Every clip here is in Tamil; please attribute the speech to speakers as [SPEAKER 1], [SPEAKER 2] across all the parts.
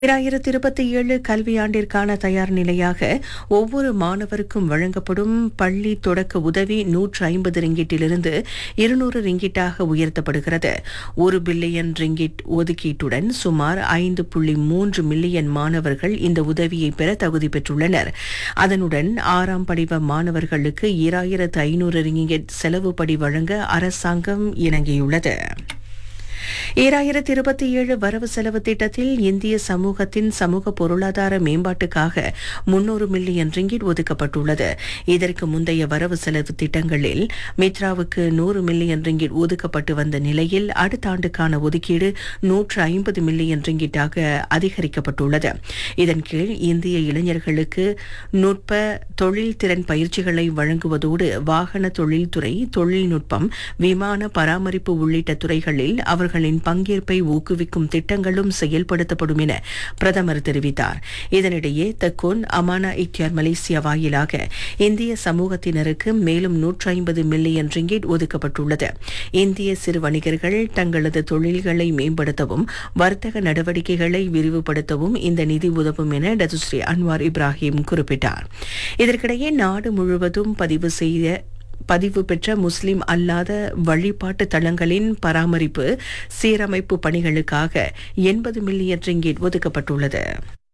[SPEAKER 1] இரண்டாயிரத்தி இருபத்தி ஏழு கல்வியாண்டிற்கான தயார் நிலையாக ஒவ்வொரு மாணவருக்கும் வழங்கப்படும் பள்ளி தொடக்க உதவி நூற்று ஐம்பது ரிங்கிட்டிலிருந்து இருநூறு ரிங்கிட்டாக உயர்த்தப்படுகிறது ஒரு பில்லியன் ரிங்கிட் ஒதுக்கீட்டுடன் சுமார் ஐந்து புள்ளி மூன்று மில்லியன் மாணவர்கள் இந்த உதவியை பெற தகுதி பெற்றுள்ளனர் அதனுடன் ஆறாம் படிவ மாணவர்களுக்கு இராயிரத்து ஐநூறு ரிங்கிட் செலவுப்படி வழங்க அரசாங்கம் இணங்கியுள்ளது ஈராயிரத்தி இருபத்தி ஏழு வரவு செலவு திட்டத்தில் இந்திய சமூகத்தின் சமூக பொருளாதார மேம்பாட்டுக்காக முன்னூறு மில்லியன் ரிங்கிட் ஒதுக்கப்பட்டுள்ளது இதற்கு முந்தைய வரவு செலவு திட்டங்களில் மித்ராவுக்கு நூறு மில்லியன் ரிங்கிட் ஒதுக்கப்பட்டு வந்த நிலையில் அடுத்த ஆண்டுக்கான ஒதுக்கீடு நூற்று ஐம்பது மில்லியன் ரிங்கிட்டாக அதிகரிக்கப்பட்டுள்ளது இதன் கீழ் இந்திய இளைஞர்களுக்கு நுட்ப தொழில் திறன் பயிற்சிகளை வழங்குவதோடு வாகன தொழில்துறை தொழில்நுட்பம் விமான பராமரிப்பு உள்ளிட்ட துறைகளில் அவர்களின் பங்கேற்பை ஊக்குவிக்கும் திட்டங்களும் செயல்படுத்தப்படும் என பிரதமர் தெரிவித்தார் இதனிடையே தக்கோன் அமானா இக்யார் மலேசியா வாயிலாக இந்திய சமூகத்தினருக்கு மேலும் நூற்றி ஐம்பது மில்லியன் ரிங்கிட் ஒதுக்கப்பட்டுள்ளது இந்திய சிறு வணிகர்கள் தங்களது தொழில்களை மேம்படுத்தவும் வர்த்தக நடவடிக்கைகளை விரிவுபடுத்தவும் இந்த நிதி உதவும் என டதுஸ்ரீ அன்வார் இப்ராஹிம் குறிப்பிட்டார் இதற்கிடையே நாடு முழுவதும் பதிவு செய்த பதிவு பெற்ற முஸ்லிம் அல்லாத வழிபாட்டு தளங்களின் பராமரிப்பு சீரமைப்பு பணிகளுக்காக எண்பது மில்லியன் ரிங்கிட் ஒதுக்கப்பட்டுள்ளது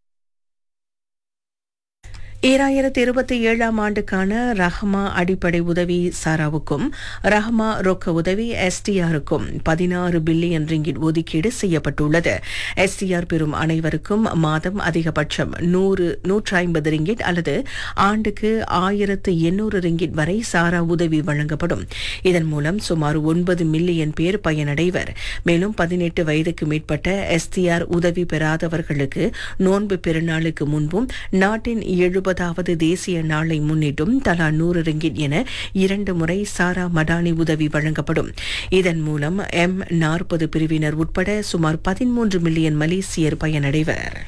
[SPEAKER 1] ஈராயிரத்தி இருபத்தி ஏழாம் ஆண்டுக்கான ரஹ்மா அடிப்படை உதவி சாராவுக்கும் ரஹ்மா ரொக்க உதவி எஸ்டிஆருக்கும் பதினாறு பில்லியன் ரிங்கிட் ஒதுக்கீடு செய்யப்பட்டுள்ளது எஸ்டிஆர் பெறும் அனைவருக்கும் மாதம் அதிகபட்சம் நூறு நூற்றி ஐம்பது ரிங்கிட் அல்லது ஆண்டுக்கு ஆயிரத்து எண்ணூறு ரிங்கிட் வரை சாரா உதவி வழங்கப்படும் இதன் மூலம் சுமார் ஒன்பது மில்லியன் பேர் பயனடைவர் மேலும் பதினெட்டு வயதுக்கு மேற்பட்ட எஸ்டிஆர் உதவி பெறாதவர்களுக்கு நோன்பு பெருநாளுக்கு முன்பும் நாட்டின் எழுபதாவது தேசிய நாளை முன்னிட்டும் தலா நூறு ரிங்கிட் என இரண்டு முறை சாரா மடானி உதவி வழங்கப்படும் இதன் மூலம் எம் நாற்பது பிரிவினர் உட்பட சுமார் பதிமூன்று மில்லியன் மலேசியர் பயனடைவர்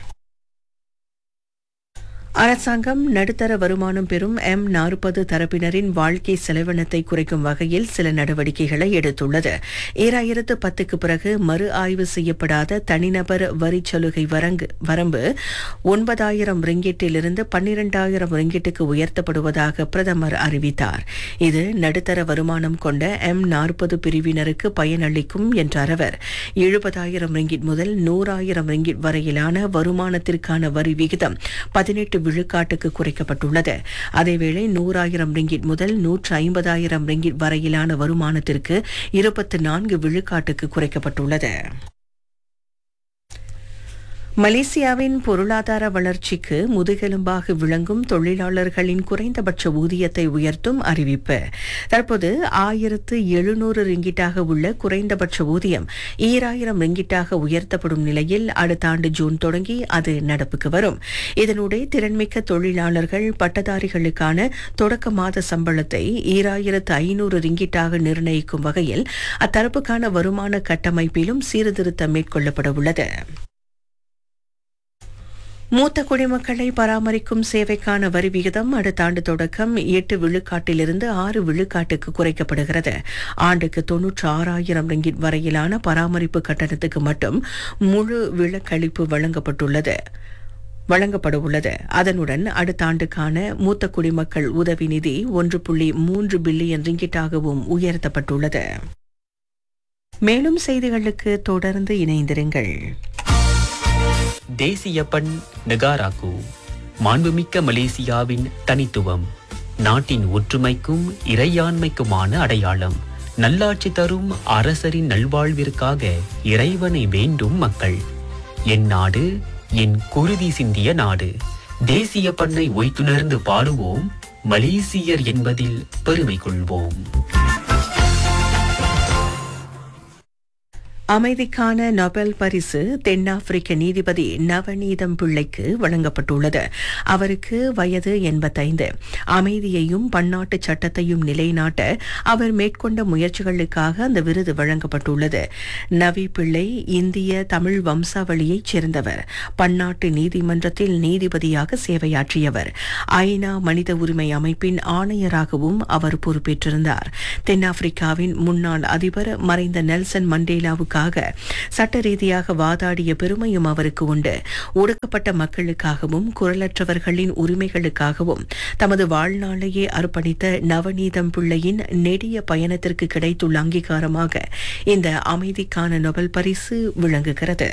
[SPEAKER 1] அரசாங்கம் நடுத்தர வருமானம் பெறும் எம் நாற்பது தரப்பினரின் வாழ்க்கை செலவினத்தை குறைக்கும் வகையில் சில நடவடிக்கைகளை எடுத்துள்ளது ஈராயிரத்து பத்துக்கு பிறகு மறு ஆய்வு செய்யப்படாத தனிநபர் வரி சலுகை வரங்கு வரம்பு ஒன்பதாயிரம் ரிங்கிட்டிலிருந்து பன்னிரண்டாயிரம் ரிங்கிட்டுக்கு உயர்த்தப்படுவதாக பிரதமர் அறிவித்தார் இது நடுத்தர வருமானம் கொண்ட எம் நாற்பது பிரிவினருக்கு பயனளிக்கும் என்றார் அவர் எழுபதாயிரம் ரிங்கிட் முதல் நூறாயிரம் ரிங்கிட் வரையிலான வருமானத்திற்கான வரி விகிதம் பதினெட்டு விழுக்காட்டுக்கு குறைக்கப்பட்டுள்ளது அதேவேளை நூறாயிரம் ரிங்கிட் முதல் நூற்று ஐம்பதாயிரம் ரிங்கிட் வரையிலான வருமானத்திற்கு இருபத்தி நான்கு விழுக்காட்டுக்கு குறைக்கப்பட்டுள்ளது மலேசியாவின் பொருளாதார வளர்ச்சிக்கு முதுகெலும்பாக விளங்கும் தொழிலாளர்களின் குறைந்தபட்ச ஊதியத்தை உயர்த்தும் அறிவிப்பு தற்போது ஆயிரத்து எழுநூறு ரிங்கிட்டாக உள்ள குறைந்தபட்ச ஊதியம் ஈராயிரம் ரிங்கிட்டாக உயர்த்தப்படும் நிலையில் அடுத்த ஆண்டு ஜூன் தொடங்கி அது நடப்புக்கு வரும் இதனுடைய திறன்மிக்க தொழிலாளர்கள் பட்டதாரிகளுக்கான தொடக்க மாத சம்பளத்தை ஈராயிரத்து ஐநூறு ரிங்கிட்டாக நிர்ணயிக்கும் வகையில் அத்தரப்புக்கான வருமான கட்டமைப்பிலும் சீர்திருத்தம் மேற்கொள்ளப்பட உள்ளது மூத்த குடிமக்களை பராமரிக்கும் சேவைக்கான வரி விகிதம் அடுத்த ஆண்டு தொடக்கம் எட்டு விழுக்காட்டிலிருந்து ஆறு விழுக்காட்டுக்கு குறைக்கப்படுகிறது ஆண்டுக்கு தொன்னூற்று ஆறாயிரம் ரிங்கிட் வரையிலான பராமரிப்பு கட்டணத்துக்கு மட்டும் முழு விலக்களிப்பு வழங்கப்பட்டுள்ளது வழங்கப்பட உள்ளது அதனுடன் அடுத்த ஆண்டுக்கான மூத்த குடிமக்கள் உதவி நிதி ஒன்று புள்ளி மூன்று பில்லியன் ரிங்கிட்டாகவும் உயர்த்தப்பட்டுள்ளது மேலும் செய்திகளுக்கு தொடர்ந்து இணைந்திருங்கள்
[SPEAKER 2] தேசிய பண் நெகாராக்கு மாண்புமிக்க மலேசியாவின் தனித்துவம் நாட்டின் ஒற்றுமைக்கும் இறையாண்மைக்குமான அடையாளம் நல்லாட்சி தரும் அரசரின் நல்வாழ்விற்காக இறைவனை வேண்டும் மக்கள் என் நாடு என் குருதி சிந்திய நாடு தேசிய பண்ணை ஒய்த்துணர்ந்து பாடுவோம் மலேசியர் என்பதில் பெருமை கொள்வோம்
[SPEAKER 1] அமைதிக்கான நொபெல் பரிசு தென்னாப்பிரிக்க நீதிபதி நவநீதம் பிள்ளைக்கு வழங்கப்பட்டுள்ளது அவருக்கு வயது எண்பத்தைந்து அமைதியையும் பன்னாட்டு சட்டத்தையும் நிலைநாட்ட அவர் மேற்கொண்ட முயற்சிகளுக்காக அந்த விருது வழங்கப்பட்டுள்ளது நவி பிள்ளை இந்திய தமிழ் வம்சாவளியைச் சேர்ந்தவர் பன்னாட்டு நீதிமன்றத்தில் நீதிபதியாக சேவையாற்றியவர் ஐநா மனித உரிமை அமைப்பின் ஆணையராகவும் அவர் பொறுப்பேற்றிருந்தார் தென்னாப்பிரிக்காவின் முன்னாள் அதிபர் மறைந்த நெல்சன் மண்டேலாவுக்கு உரிமைகளுக்காக சட்ட ரீதியாக வாதாடிய பெருமையும் அவருக்கு உண்டு ஒடுக்கப்பட்ட மக்களுக்காகவும் குரலற்றவர்களின் உரிமைகளுக்காகவும் தமது வாழ்நாளையே அர்ப்பணித்த நவநீதம் பிள்ளையின் நெடிய பயணத்திற்கு கிடைத்துள்ள அங்கீகாரமாக இந்த அமைதிக்கான நொபல் பரிசு விளங்குகிறது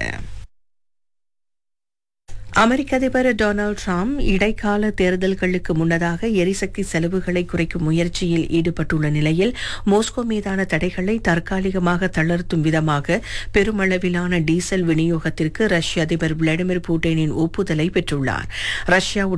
[SPEAKER 1] அமெரிக்க அதிபர் டொனால்டு டிரம்ப் இடைக்கால தேர்தல்களுக்கு முன்னதாக எரிசக்தி செலவுகளை குறைக்கும் முயற்சியில் ஈடுபட்டுள்ள நிலையில் மோஸ்கோ மீதான தடைகளை தற்காலிகமாக தளர்த்தும் விதமாக பெருமளவிலான டீசல் விநியோகத்திற்கு ரஷ்ய அதிபர் விளாடிமிர் புட்டினின் ஒப்புதலை பெற்றுள்ளார் ரஷ்யாவுடன்